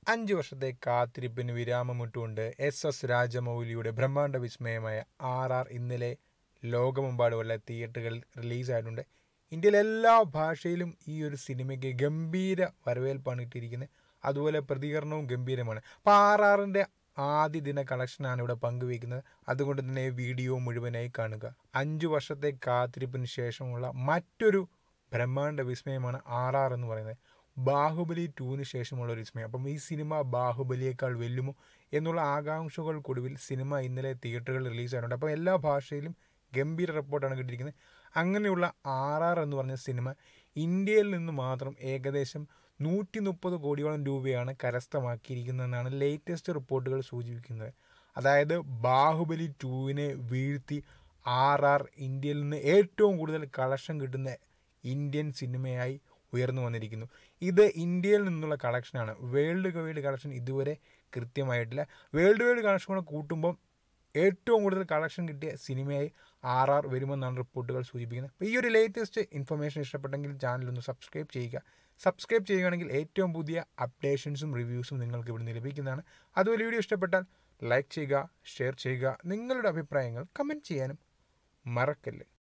അഞ്ച് വർഷത്തെ കാത്തിരിപ്പിന് വിരാമമിട്ടുകൊണ്ട് എസ് എസ് രാജമൗലിയുടെ ബ്രഹ്മാണ്ഡ വിസ്മയമായ ആർ ആർ ഇന്നലെ ലോകമെമ്പാടുമുള്ള തിയേറ്ററുകളിൽ റിലീസായിട്ടുണ്ട് ഇന്ത്യയിലെ എല്ലാ ഭാഷയിലും ഈ ഒരു സിനിമയ്ക്ക് ഗംഭീര വരവേൽപ്പാണ് ഇട്ടിരിക്കുന്നത് അതുപോലെ പ്രതികരണവും ഗംഭീരമാണ് അപ്പോൾ ആർ ആറിൻ്റെ ആദ്യ ദിന കളക്ഷനാണ് ഇവിടെ പങ്കുവയ്ക്കുന്നത് അതുകൊണ്ട് തന്നെ വീഡിയോ മുഴുവനായി കാണുക അഞ്ചു വർഷത്തെ കാത്തിരിപ്പിന് ശേഷമുള്ള മറ്റൊരു ബ്രഹ്മാണ്ഡ വിസ്മയമാണ് ആർ ആർ എന്ന് പറയുന്നത് ബാഹുബലി ടൂവിന് ശേഷമുള്ള ഒരു വിസ്മയം അപ്പം ഈ സിനിമ ബാഹുബലിയേക്കാൾ വെല്ലുമോ എന്നുള്ള ആകാംക്ഷകൾക്കൊടുവിൽ സിനിമ ഇന്നലെ തിയേറ്ററുകളിൽ റിലീസായിട്ടുണ്ട് അപ്പോൾ എല്ലാ ഭാഷയിലും ഗംഭീര റിപ്പോർട്ടാണ് കിട്ടിയിരിക്കുന്നത് അങ്ങനെയുള്ള ആർ ആർ എന്ന് പറഞ്ഞ സിനിമ ഇന്ത്യയിൽ നിന്ന് മാത്രം ഏകദേശം നൂറ്റി മുപ്പത് കോടിയോളം രൂപയാണ് കരസ്ഥമാക്കിയിരിക്കുന്നതെന്നാണ് ലേറ്റസ്റ്റ് റിപ്പോർട്ടുകൾ സൂചിപ്പിക്കുന്നത് അതായത് ബാഹുബലി ടൂവിനെ വീഴ്ത്തി ആർ ആർ ഇന്ത്യയിൽ നിന്ന് ഏറ്റവും കൂടുതൽ കളക്ഷൻ കിട്ടുന്ന ഇന്ത്യൻ സിനിമയായി ഉയർന്നു വന്നിരിക്കുന്നു ഇത് ഇന്ത്യയിൽ നിന്നുള്ള കളക്ഷനാണ് വേൾഡ് വൈഡ് കളക്ഷൻ ഇതുവരെ കൃത്യമായിട്ടില്ല വേൾഡ് വൈഡ് കളക്ഷൻ കൂടെ കൂട്ടുമ്പം ഏറ്റവും കൂടുതൽ കളക്ഷൻ കിട്ടിയ സിനിമയായി ആർ ആർ വരുമെന്നാണ് റിപ്പോർട്ടുകൾ സൂചിപ്പിക്കുന്നത് അപ്പോൾ ഈ ഒരു ലേറ്റസ്റ്റ് ഇൻഫർമേഷൻ ഇഷ്ടപ്പെട്ടെങ്കിൽ ചാനൽ ഒന്ന് സബ്സ്ക്രൈബ് ചെയ്യുക സബ്സ്ക്രൈബ് ചെയ്യുകയാണെങ്കിൽ ഏറ്റവും പുതിയ അപ്ഡേഷൻസും റിവ്യൂസും നിങ്ങൾക്ക് ഇവിടുന്ന് ലഭിക്കുന്നതാണ് അതുപോലെ വീഡിയോ ഇഷ്ടപ്പെട്ടാൽ ലൈക്ക് ചെയ്യുക ഷെയർ ചെയ്യുക നിങ്ങളുടെ അഭിപ്രായങ്ങൾ കമൻറ്റ് ചെയ്യാനും മറക്കല്ല്